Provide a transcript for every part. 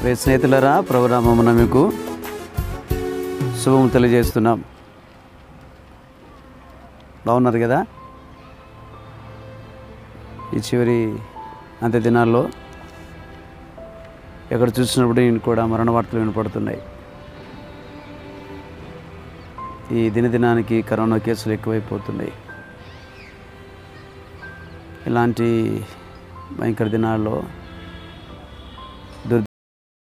ప్రియ స్నేహితులరా ప్రభురామమున మీకు శుభము తెలియజేస్తున్నాం బాగున్నారు కదా ఈ చివరి అంత్య దినాల్లో ఎక్కడ చూసినప్పుడు ఈయన కూడా మరణ వార్తలు వినపడుతున్నాయి ఈ దినదినానికి కరోనా కేసులు ఎక్కువైపోతున్నాయి ఇలాంటి భయంకర దినాల్లో దుర్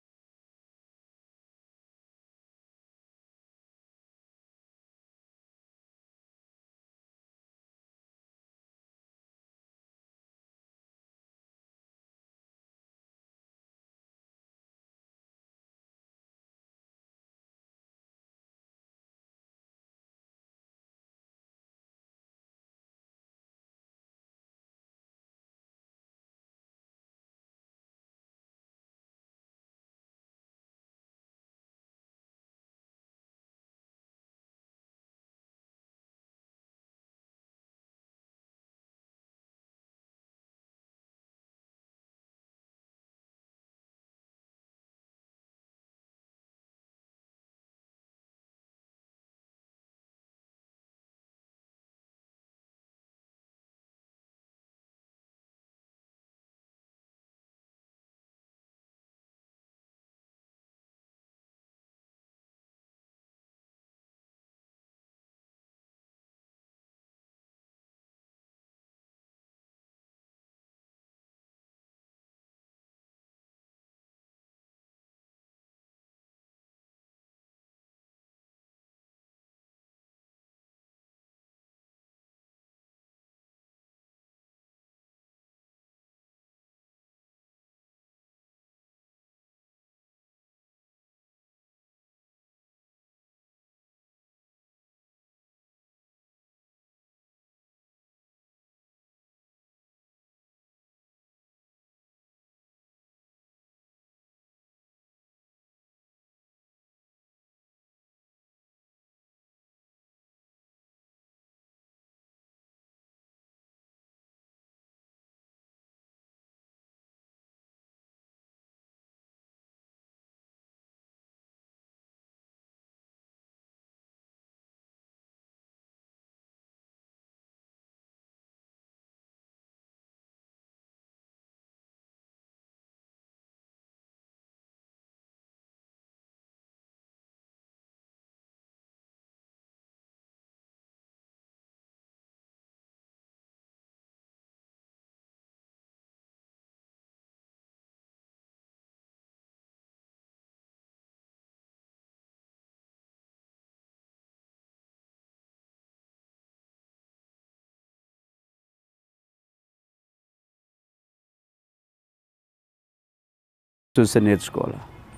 చూసి నేర్చుకోవాలి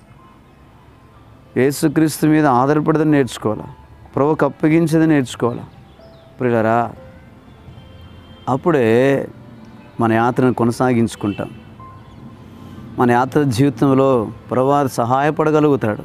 యేసుక్రీస్తు మీద ఆధారపడదని నేర్చుకోవాలి ప్రభుకు అప్పగించేది నేర్చుకోవాలి ప్రియులరా అప్పుడే మన యాత్రను కొనసాగించుకుంటాం మన యాత్ర జీవితంలో ప్రభు సహాయపడగలుగుతాడు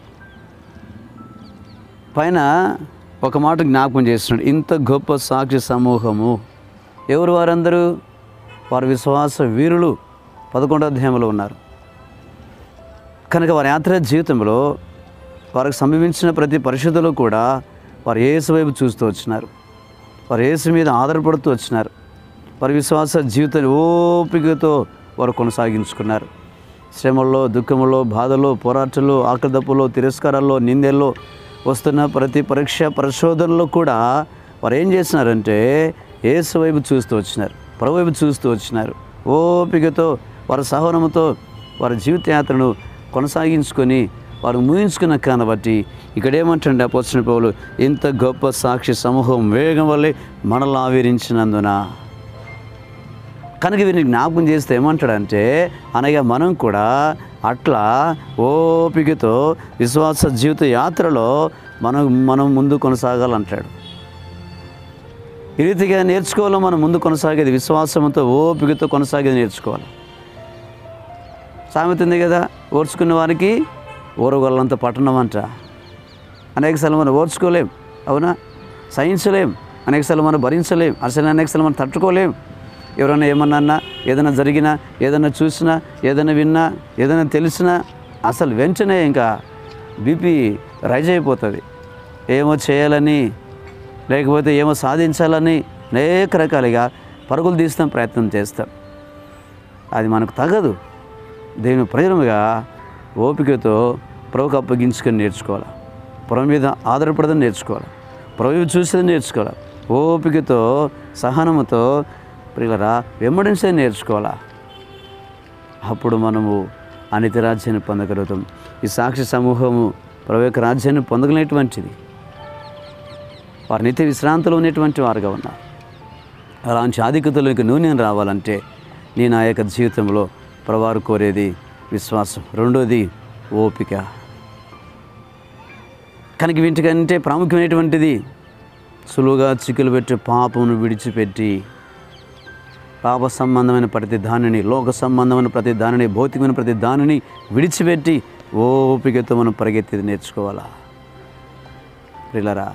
పైన ఒక మాట జ్ఞాపకం చేస్తున్నాడు ఇంత గొప్ప సాక్షి సమూహము ఎవరు వారందరూ వారి విశ్వాస వీరులు పదకొండో అధ్యాయంలో ఉన్నారు కనుక వారి యాత్ర జీవితంలో వారికి సంభవించిన ప్రతి పరిశుద్ధులు కూడా వారు యేసు వైపు చూస్తూ వచ్చినారు వారు యేసు మీద ఆధారపడుతూ వచ్చినారు వారి విశ్వాస జీవితాన్ని ఓపికతో వారు కొనసాగించుకున్నారు శ్రమల్లో దుఃఖములో బాధలో పోరాటాల్లో ఆకదప్పులో తిరస్కారాల్లో నిందెల్లో వస్తున్న ప్రతి పరీక్ష పరిశోధనలో కూడా వారు ఏం చేసినారంటే యేసు వైపు చూస్తూ వచ్చినారు ప్రభు వైపు చూస్తూ వచ్చినారు ఓపికతో వారి సహనంతో వారి జీవితయాత్రను కొనసాగించుకొని వారు ముగించుకున్న కాని బట్టి ఇక్కడ ఏమంటుండే అపోసిన పౌలు ఇంత గొప్ప సాక్షి సమూహం వేగం వల్లే మనల్ని ఆవిరించినందున కనుక వీరిని జ్ఞాపకం చేస్తే ఏమంటాడంటే అనగా మనం కూడా అట్లా ఓపికతో విశ్వాస జీవిత యాత్రలో మనం మనం ముందు కొనసాగాలంటాడు ఈ రీతిగా నేర్చుకోవాలి మనం ముందు కొనసాగేది విశ్వాసంతో ఓపికతో కొనసాగేది నేర్చుకోవాలి సామెత ఉంది కదా ఓర్చుకున్న వారికి ఓరగొల్లంత పట్టణం అంట అనేకసార్లు మనం ఓర్చుకోలేం అవునా సహించలేం అనేకసార్లు మనం భరించలేం అసలు అనేకసార్లు మనం తట్టుకోలేం ఎవరైనా ఏమన్నా అన్నా ఏదైనా జరిగినా ఏదైనా చూసినా ఏదైనా విన్నా ఏదైనా తెలిసినా అసలు వెంటనే ఇంకా బీపీ రైజ్ అయిపోతుంది ఏమో చేయాలని లేకపోతే ఏమో సాధించాలని అనేక రకాలుగా పరుగులు తీస్తాం ప్రయత్నం చేస్తాం అది మనకు తగదు దేవుని ప్రజలుగా ఓపికతో ప్రభుకు అప్పగించుకొని నేర్చుకోవాలి ప్రభు మీద ఆధారపడదని నేర్చుకోవాలి ప్రభు చూసేది నేర్చుకోవాలి ఓపికతో సహనముతో ప్రియులరా వెంబడించే నేర్చుకోవాలా అప్పుడు మనము అనితి రాజ్యాన్ని పొందగలుగుతాం ఈ సాక్షి సమూహము ప్రభు యొక్క రాజ్యాన్ని పొందగలిగినటువంటిది వారు నిత్య విశ్రాంతిలో ఉన్నటువంటి వారుగా ఉన్నారు అలాంటి ఆధిక్యతలోకి నూనె రావాలంటే నేను ఆ యొక్క జీవితంలో ప్రవారు కోరేది విశ్వాసం రెండోది ఓపిక కనుక వీటికంటే ప్రాముఖ్యమైనటువంటిది సులువుగా చిక్కులు పెట్టి పాపమును విడిచిపెట్టి పాప సంబంధమైన ప్రతి దానిని లోక సంబంధమైన ప్రతి దానిని భౌతికమైన ప్రతి దానిని విడిచిపెట్టి ఓపికతో మనం పరిగెత్తి నేర్చుకోవాలా పిల్లరా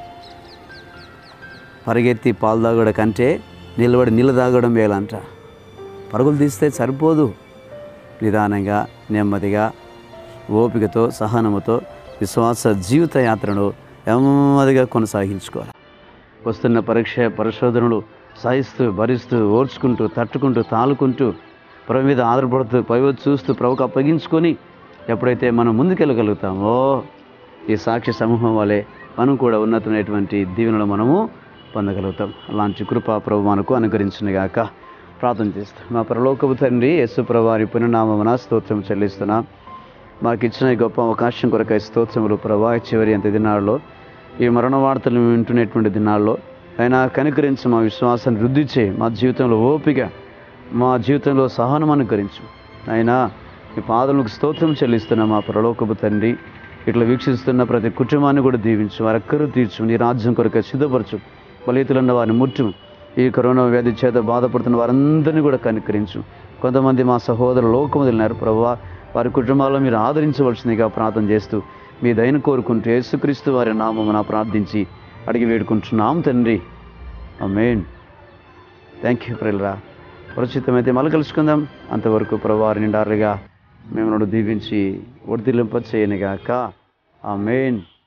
పరిగెత్తి పాలు తాగడం కంటే నిలబడి నీళ్ళు తాగడం మేలంట పరుగులు తీస్తే సరిపోదు నిదానంగా నెమ్మదిగా ఓపికతో సహనముతో విశ్వాస జీవిత యాత్రను నెమ్మదిగా కొనసాగించుకోవాలి వస్తున్న పరీక్ష పరిశోధనలు సహిస్తూ భరిస్తూ ఓర్చుకుంటూ తట్టుకుంటూ తాలుకుంటూ ప్రభు మీద ఆధారపడుతూ పైవచ్చి చూస్తూ ప్రభుకు అప్పగించుకొని ఎప్పుడైతే మనం ముందుకెళ్ళగలుగుతామో ఈ సాక్షి సమూహం వలె మనం కూడా ఉన్నతమైనటువంటి దీవెనలు మనము పొందగలుగుతాం అలాంటి కృపా ప్రభు మనకు అనుకరించినగాక ప్రార్థన చేస్తాం మా పరలోకపు తండ్రి యేసు ప్రభాని పునర్నామమున స్తోత్రం చెల్లిస్తున్నాం మాకు ఇచ్చిన ఈ గొప్ప అవకాశం కొరకై స్తోత్రములు ప్రభా ఈ చివరి అంత దినాల్లో ఈ మరణ వార్తలు వింటున్నటువంటి దినాల్లో అయినా కనుకరించి మా విశ్వాసాన్ని వృద్ధి చేయి మా జీవితంలో ఓపిక మా జీవితంలో సహనం అనుకరించు అయినా ఈ పాదలకు స్తోత్రం చెల్లిస్తున్న మా పరలోకపు తండ్రి ఇట్లా వీక్షిస్తున్న ప్రతి కుటుంబాన్ని కూడా దీవించు వారెక్కరూ తీర్చు నీ రాజ్యం కొరకు సిద్ధపరచు బలితులున్న వారిని ముట్టు ఈ కరోనా వ్యాధి చేత బాధపడుతున్న వారందరినీ కూడా కనుకరించు కొంతమంది మా సహోదరులు లోకం వదిలినారు ప్రభావ వారి కుటుంబాల్లో మీరు ఆదరించవలసిందిగా ప్రార్థన చేస్తూ మీ దయను కోరుకుంటూ యేసుక్రీస్తు వారి నామమున ప్రార్థించి అడిగి వేడుకుంటున్నాం తండ్రి అమేన్ థ్యాంక్ యూ ప్రిల్లరా పరిచితమైతే మళ్ళీ కలుసుకుందాం అంతవరకు ప్రభువారి నిండారుగా మేము దీవించి ఒడిదిలింప చేయనుగాక ఆమెన్